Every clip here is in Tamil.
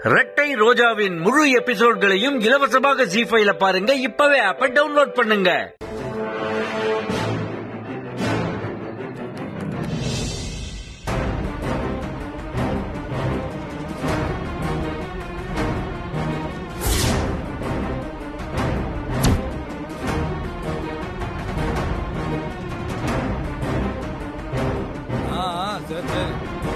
ரெட்டை ரோஜாவின் முழு எபிசோட்களையும் இலவசமாக ஜி ஃபைல பாருங்க இப்பவே ஆப்பை டவுன்லோட் பண்ணுங்க ஆ ஆ, சரி சரி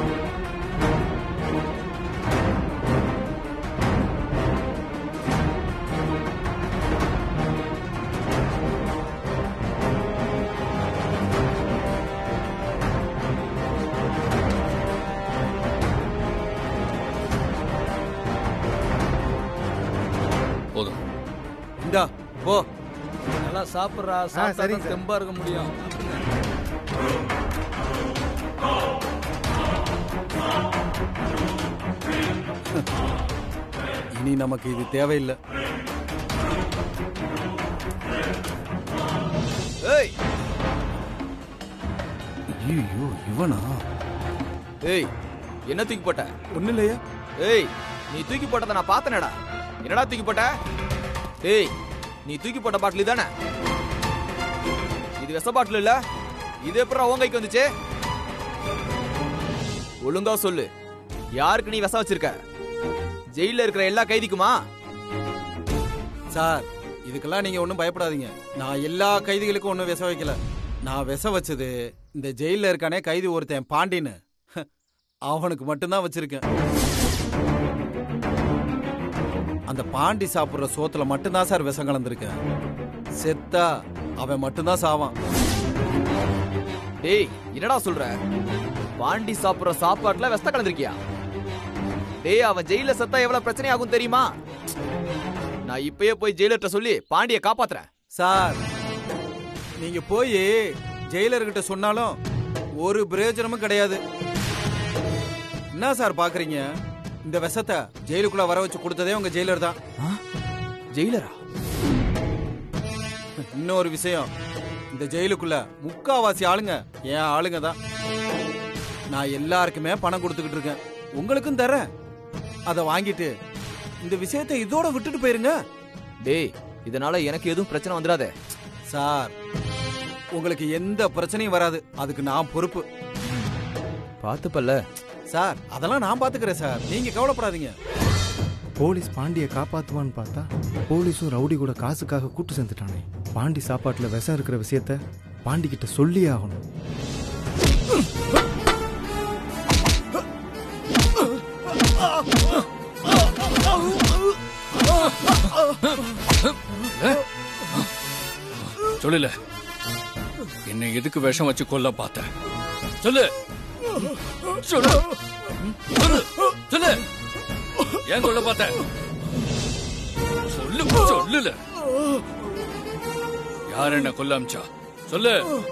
போதும் இந்தா போ நல்லா சாப்பிட்றா சாப்பிட்டா சரிங்க தான் தெம்பா இருக்க முடியும் இனி நமக்கு இது தேவையில்லை ஏய் ஐயோ இவனா ஏய் என்ன தூக்கி போட்ட ஒன்றும் இல்லையா ஏய் நீ தூக்கி போட்டதை நான் பார்த்தனடா என்னடா தூக்கி போட்ட ஏய் நீ தூக்கி போட்ட பாட்டில் தானே இது விஷ பாட்டில் இல்ல இது எப்பறம் உன் கைக்கு வந்துச்சு ஒழுங்கா சொல்லு யாருக்கு நீ விஷம் வச்சிருக்க ஜெயில இருக்கிற எல்லா கைதிக்குமா சார் இதுக்கெல்லாம் நீங்க ஒன்றும் பயப்படாதீங்க நான் எல்லா கைதிகளுக்கும் ஒன்றும் விஷ வைக்கல நான் விஷ வச்சது இந்த ஜெயில இருக்கானே கைதி ஒருத்தன் பாண்டின்னு அவனுக்கு மட்டும்தான் வச்சிருக்கேன் அந்த பாண்டி சாப்பிடுற சோத்துல மட்டும்தான் சார் விஷம் கலந்துருக்கேன் செத்தா அவன் மட்டும்தான் சாவான் டேய் என்னடா சொல்ற பாண்டி சாப்பிடுற சாப்பாட்டுல விஷத்த கலந்திருக்கியா டேய் அவன் ஜெயில செத்தா எவ்வளவு பிரச்சனை ஆகும் தெரியுமா நான் இப்பயே போய் ஜெயிலர்கிட்ட சொல்லி பாண்டிய காப்பாத்துறேன் சார் நீங்க போய் ஜெயிலர்கிட்ட சொன்னாலும் ஒரு பிரயோஜனமும் கிடையாது என்ன சார் பாக்குறீங்க இந்த விஷத்தை ஜெயிலுக்குள்ள வர வச்சு கொடுத்ததே உங்க ஜெயிலர் தான் ஜெயிலரா இன்னொரு விஷயம் இந்த ஜெயிலுக்குள்ள முக்காவாசி ஆளுங்க என் ஆளுங்க தான் நான் எல்லாருக்குமே பணம் கொடுத்துக்கிட்டு இருக்கேன் உங்களுக்கும் தரேன் அதை வாங்கிட்டு இந்த விஷயத்தை இதோட விட்டுட்டு போயிருங்க டேய் இதனால எனக்கு எதுவும் பிரச்சனை வந்துடாதே சார் உங்களுக்கு எந்த பிரச்சனையும் வராது அதுக்கு நான் பொறுப்பு பாத்துப்பல்ல சார் அதெல்லாம் நான் பாத்துக்கிறேன் சார் நீங்க கவலைப்படாதீங்க போலீஸ் பாண்டியை காப்பாத்துவான்னு பார்த்தா போலீஸும் ரவுடி கூட காசுக்காக கூட்டு சேர்ந்துட்டானே பாண்டி சாப்பாட்டுல விஷம் இருக்கிற விஷயத்த பாண்டி கிட்ட சொல்லியே ஆகணும் சொல்லல என்னை எதுக்கு விஷம் வச்சு கொல்ல பார்த்த சொல்லு சொல்லு சொல்லு சொல்லு ஏன் கொல்ல பார்த்த சொல்லு சொல்லுல யார் என்ன கொல்ல அமிச்சா சொல்லு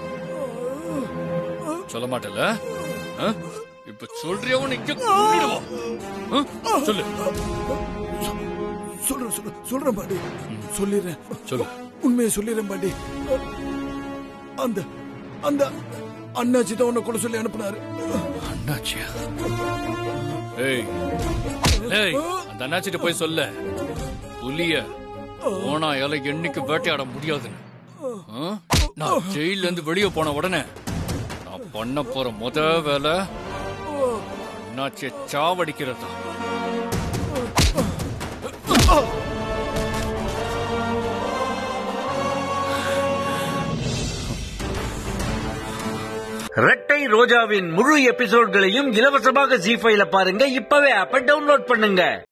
சொல்ல மாட்டல இப்ப சொல்றியவன் இங்க கொன்னிடுவோம். ஆ? சொல்லு சொல்றேன் சொல்றேன் சொல்றேன் பாண்டி சொல்லிடுறேன் சொல்லு உண்மையை சொல்லிடுறேன் பாண்டி அந்த அந்த அண்ணாச்சி தான் உன்னை கொலை சொல்லி அனுப்புனாரு அண்ணாச்சியா ஏய் ஏய் அந்த அண்ணாச்சிட்ட போய் சொல்ல புலிய போனா இலை என்னைக்கு வேட்டையாட முடியாதுன்னு ஆ? நான் ஜெயில இருந்து வெளியே போன உடனே நான் பண்ண போற முத வேலை அண்ணாச்சிய சாவடிக்கிறது ரெட்டை ரோஜாவின் முழு எபிசோட்களையும் இலவசமாக ஜி ஃபைல பாருங்க இப்பவே ஆப்பை டவுன்லோட் பண்ணுங்க